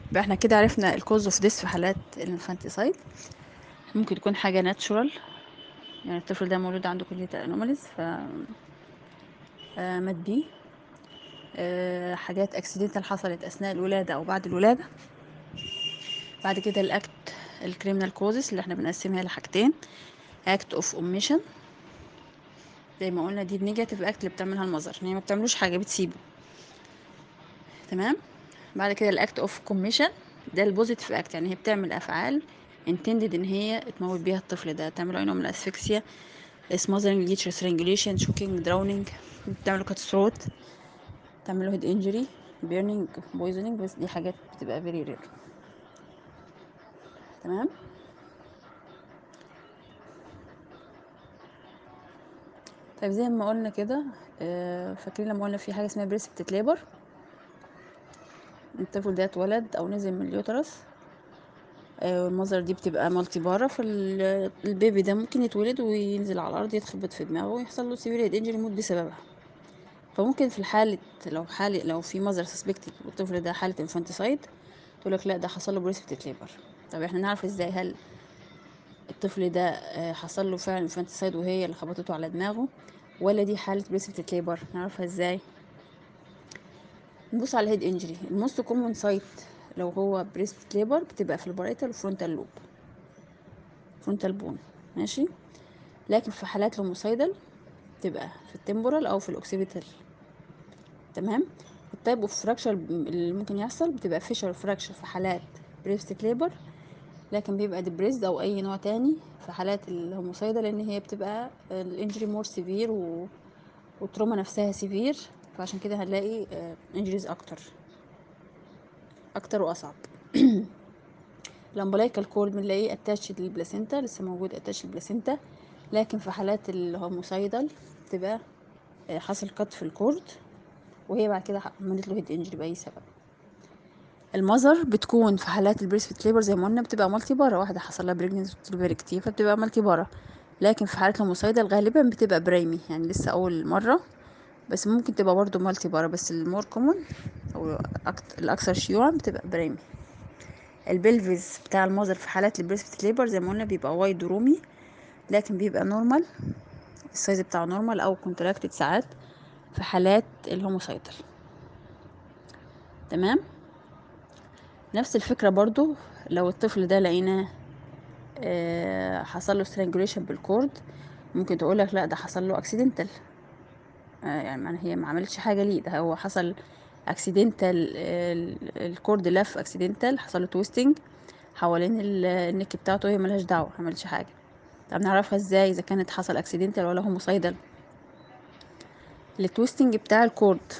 يبقى احنا كده عرفنا الكوز اوف ديس في حالات الانفانتيسايد ممكن تكون حاجة ناتشورال يعني الطفل ده مولود عنده كلية انوماليز ف آه، مات بيه آه، حاجات اكسيدنتال حصلت اثناء الولادة او بعد الولادة بعد كده الاكت الكريمنال كوزز اللي احنا بنقسمها لحاجتين اكت اوف اوميشن زي ما قلنا دي النيجاتيف اكت اللي بتعملها المظهر ان هي ما بتعملوش حاجة بتسيبه تمام بعد كده الاكت اوف كوميشن ده البوزيتيف اكت يعني هي بتعمل افعال intended ان هي تموت بيها الطفل ده تعمل له نوع من الاسفكسيا smothering leech strangulation shocking drowning بتعمل له cut throat تعمل له head injury burning poisoning بس دي حاجات بتبقى very rare تمام طيب زي ما قلنا كده آه، فاكرين لما قلنا في حاجه اسمها بريسبت ليبر الطفل ده اتولد او نزل من اليوترس آه، والمظهر دي بتبقى مالتي بارة فالبيبي ده ممكن يتولد وينزل على الأرض يتخبط في دماغه ويحصل له سيفير هيد انجري يموت بسببها فممكن في الحالة لو حالة لو في مظهر سسبكتد والطفل ده حالة انفانتيسايد تقول لك لا ده حصل له بريسبت ليبر طب احنا نعرف ازاي هل الطفل ده آه، حصل له فعلا انفانتيسايد وهي اللي خبطته على دماغه ولا دي حالة بريسبت ليبر نعرفها ازاي نبص على الهيد انجري الموست كومون سايت لو هو بريست ليبر بتبقى في البرايتال وفرونتال لوب فرونتال بون ماشي لكن في حالات الهوموسايدال تبقى في التمبورال او في الاوكسيبيتال تمام التايب اوف فراكشر اللي ممكن يحصل بتبقى فيشر فراكشر في حالات بريست ليبر لكن بيبقى ديبريسد او اي نوع تاني في حالات الهوموسايدال لان هي بتبقى الانجري مور سيفير و... والتروما نفسها سيفير فعشان كده هنلاقي انجريز اكتر اكتر واصعب الامبلايكال كورد بنلاقيه اتاتش للبلاسينتا لسه موجود اتاتش للبلاسينتا لكن في حالات الهوموسايدال تبقى آه، حصل قط في الكورد وهي بعد كده عملت له هيد انجري باي سبب المذر بتكون في حالات البريسفيت ليبر زي ما قلنا بتبقى مالتي بارا واحده حصل لها بريجننسي كتير فبتبقى مالتي بارا لكن في حالات الهوموسايدال غالبا بتبقى برايمي يعني لسه اول مره بس ممكن تبقى برضو مالتي بارا بس المور كومون او أكت- الاكثر شيوعا بتبقى برايمي البلفز بتاع المذر في حالات البريسبت ليبر زي ما قلنا بيبقى وايد رومي لكن بيبقى نورمال السايز بتاعه نورمال او كونتراكتد ساعات في حالات الهوموسايدال تمام نفس الفكرة برضو لو الطفل ده لقيناه آه، حصل له strangulation بالكورد ممكن تقولك لا ده حصل له اكسيدنتال يعني ما هي ما عملتش حاجة ليه ده هو حصل اكسيدنتال الكورد لف اكسيدنتال حصل له تويستنج حوالين ال- النك بتاعته هي ملهاش دعوة ما عملتش حاجة طب نعرفها ازاي اذا كانت حصل اكسيدنتال ولا هوموسايدال التويستنج بتاع الكورد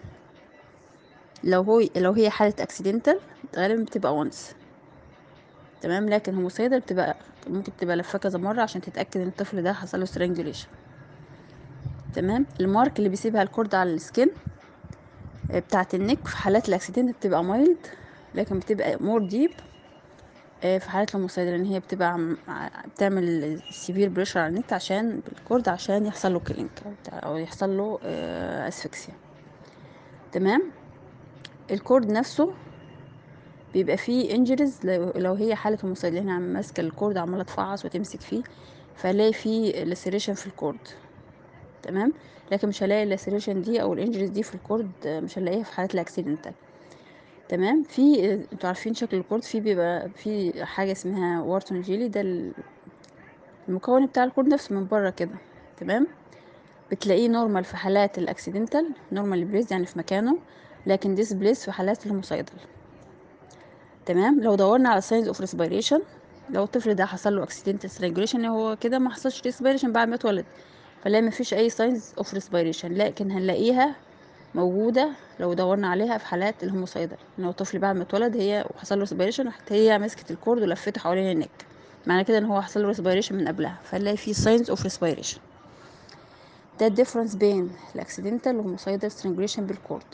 لو هو لو هي حالة اكسيدنتال غالبا بتبقى وانس تمام لكن هوموسايدال بتبقى ممكن تبقى لفة كذا مرة عشان تتأكد ان الطفل ده حصل له strangulation تمام المارك اللي بيسيبها الكورد على السكين آه، بتاعة النك في حالات الاكسيدنت بتبقى مايلد لكن بتبقى مور ديب في حالات الهوموسايدال لان هي بتبقى عم- ع- بتعمل سيفير بريشر على النك عشان الكورد عشان يحصل له كيلينج او بتاع- او يحصل له اسفكسيا تمام الكورد نفسه بيبقى فيه انجريز لو, لو هي حالة هوموسايدال هنا عم ماسكة الكورد عمالة تفعص وتمسك فيه فهلاقي فيه لاسيريشن في الكورد تمام لكن مش هلاقي اللاسيريشن دي او الانجريز دي في الكورد آه، مش هنلاقيها في حالات الاكسيدنتال تمام في آه، انتوا عارفين شكل الكورد في بيبقى في حاجة اسمها وارتون جيلي ده ال- المكون بتاع الكورد نفسه من بره كده تمام بتلاقيه نورمال في حالات الاكسيدنتال نورمال بليس يعني في مكانه لكن ديس بليس في حالات الهوموسايدال تمام لو دورنا على ساينز اوف ريسبيريشن لو الطفل ده حصل له اكسيدنتال سترانجوليشن هو كده ما حصلش ريسبيريشن بعد ما اتولد فلا ما فيش اي ساينز اوف ريسبيريشن لكن هنلاقيها موجوده لو دورنا عليها في حالات الهوموسايدال ان هو الطفل بعد ما اتولد هي وحصل له ريسبيريشن راحت هي مسكت الكورد ولفته حوالين النك معنى كده ان هو حصل له ريسبيريشن من قبلها فنلاقي فيه ساينز اوف ريسبيريشن ده الديفرنس بين الاكسيدنتال والهوموسايدال سترانجوليشن بالكورد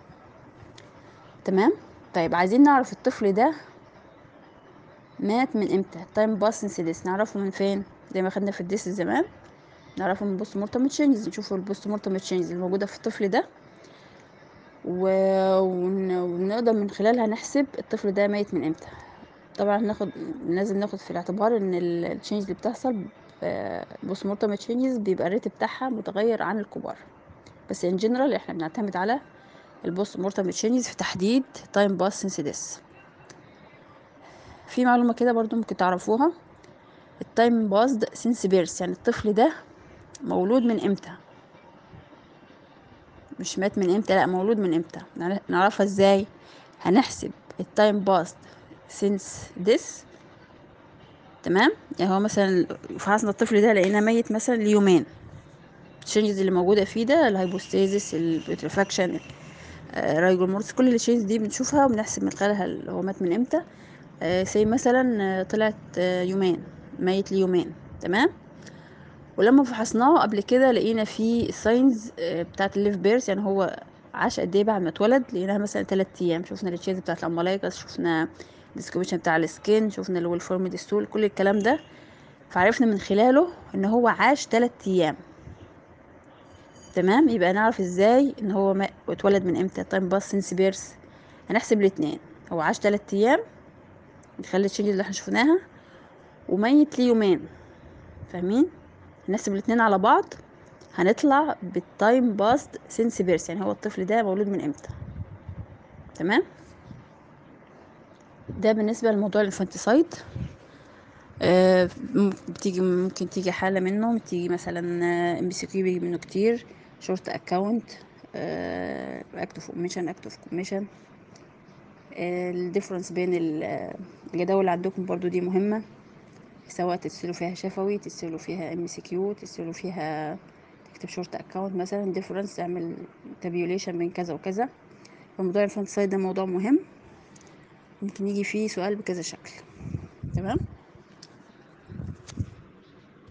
تمام طيب عايزين نعرف الطفل ده مات من امتى تايم باس انسيدس نعرفه من فين زي ما خدنا في الديس زمان نعرفه من بوست مورتم تشينجز نشوف البوست مورتم تشينجز الموجوده في الطفل ده و- ون- ونقدر من خلالها نحسب الطفل ده ميت من امتى طبعا ناخد لازم ناخد في الاعتبار ان التشينج اللي بتحصل بوست مورتم تشينجز بيبقى الريت بتاعها متغير عن الكبار بس ان جنرال احنا بنعتمد على البوست مورتم تشينجز في تحديد تايم باس سينسيدس في معلومه كده برضو ممكن تعرفوها التايم باس سينس بيرث يعني الطفل ده مولود من امتى مش مات من امتى لا مولود من امتى نعر- نعرفها ازاي هنحسب التايم باست سينس ديس تمام يعني هو مثلا فحصنا الطفل ده لقيناه ميت مثلا ليومين التشينجز اللي موجوده فيه ده الهايبوستيزيس البيترفاكشن رايجول مورتس كل التشينجز دي بنشوفها وبنحسب من خلالها ال- هو مات من امتى سي مثلا آه، طلعت آه، يومين ميت ليومين تمام ولما فحصناه قبل كده لقينا فيه الساينز بتاعت الليف بيرس يعني هو عاش قد ايه بعد ما اتولد لقيناها مثلا تلات ايام شفنا التشيز بتاعت الامبلايكس شفنا الديسكوبيشن بتاع السكين شفنا الويل فورمد ستول كل الكلام ده فعرفنا من خلاله ان هو عاش تلات ايام تمام يبقى نعرف ازاي ان هو ما اتولد من امتى تايم باس سينس بيرس هنحسب الاتنين هو عاش تلات ايام نخلي التشينجز اللي احنا شفناها وميت ليه يومين فاهمين نحسب الاتنين على بعض هنطلع بالتايم باست سينس بيرس يعني هو الطفل ده مولود من امتى تمام ده بالنسبة لموضوع الانفانتيسايد آه م- بتيجي ممكن تيجي حالة منه تيجي مثلا ام بي سي كيو بيجي منه كتير شورت اكاونت اكتف اوميشن اكتف كوميشن الديفرنس بين ال- الجداول اللي عندكم برضو دي مهمة سواء ترسلوا فيها شفوي ترسلوا فيها ام سي كيو ترسلوا فيها تكتب شورت اكاونت مثلا ديفرنس تعمل تابيوليشن بين كذا وكذا فموضوع الفانتسايد ده موضوع مهم ممكن يجي فيه سؤال بكذا شكل تمام